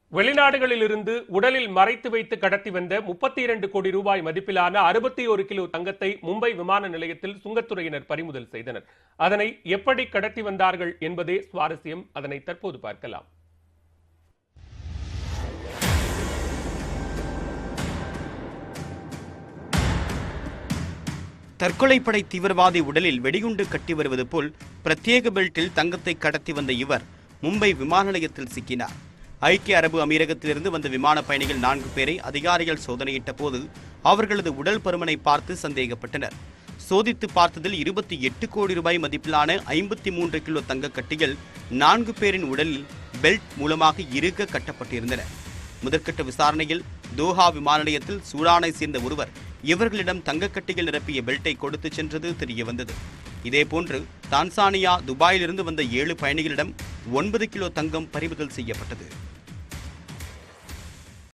வெளிநாடுகளிலிருந்து உடலில் மறைத்து வைத்து கடத்தி வந்த முப்பத்தி இரண்டு கோடி ரூபாய் மதிப்பிலான அறுபத்தி ஒரு கிலோ தங்கத்தை மும்பை விமான நிலையத்தில் சுங்கத்துறையினர் பறிமுதல் செய்தனர் அதனை எப்படி கடத்தி வந்தார்கள் என்பதே சுவாரஸ்யம் அதனை தற்போது பார்க்கலாம் தற்கொலைப்படை தீவிரவாதி உடலில் வெடிகுண்டு கட்டி வருவது போல் பிரத்யேக பெல்ட்டில் தங்கத்தை கடத்தி வந்த இவர் மும்பை விமான நிலையத்தில் சிக்கினார் ஐக்கிய அரபு அமீரகத்திலிருந்து வந்த விமான பயணிகள் நான்கு பேரை அதிகாரிகள் சோதனையிட்ட போது அவர்களது உடல் பருமனை பார்த்து சந்தேகப்பட்டனர் சோதித்து பார்த்ததில் இருபத்தி எட்டு கோடி ரூபாய் மதிப்பிலான ஐம்பத்தி மூன்று கிலோ தங்க கட்டிகள் நான்கு பேரின் உடலில் பெல்ட் மூலமாக இறுக கட்டப்பட்டிருந்தன முதற்கட்ட விசாரணையில் தோஹா விமான நிலையத்தில் சூடானை சேர்ந்த ஒருவர் இவர்களிடம் தங்கக்கட்டிகள் நிரப்பிய பெல்ட்டை கொடுத்து சென்றது தெரிய வந்தது இதேபோன்று தான்சானியா துபாயிலிருந்து வந்த ஏழு பயணிகளிடம் ஒன்பது கிலோ தங்கம் பறிமுதல் செய்யப்பட்டது